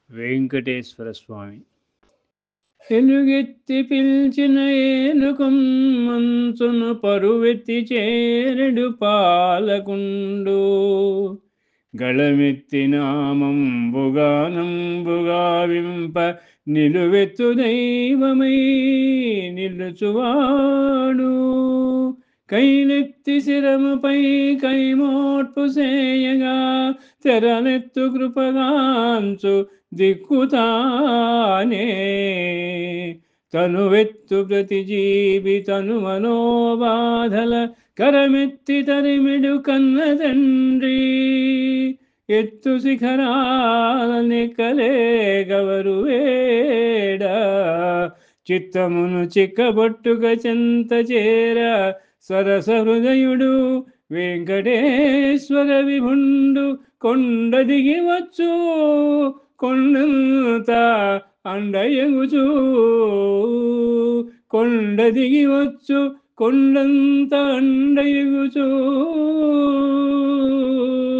వెంకటేశ్వర స్వామి ఎలుగెత్తి పిలిచిన ఏలుకం మంచును పరువెత్తి చేరడు పాలకుండు గళమెత్తి నామంబుగా నంబుగా వింప నిలువెత్తు దైవమై నిలుచువాడు కైలెత్తి శిరముపై కైమోట్పు సేయగా తెరలెత్తు కృపగాంచు దిక్కుతానే తనువెత్తు ప్రతి జీవి తను మనోబాధల కరమెత్తి తరిమిడు కన్న తండ్రి ఎత్తు శిఖరాలని కలే గవరు వేడ చిత్తమును చిక్కబొట్టుక చెంత చేర సరస హృదయుడు వెంకటేశ్వర విభుండు కొండ దిగి వచ్చు కొండంత అండయగుచు కొండ దిగి వచ్చు కొండంత అండయగుచు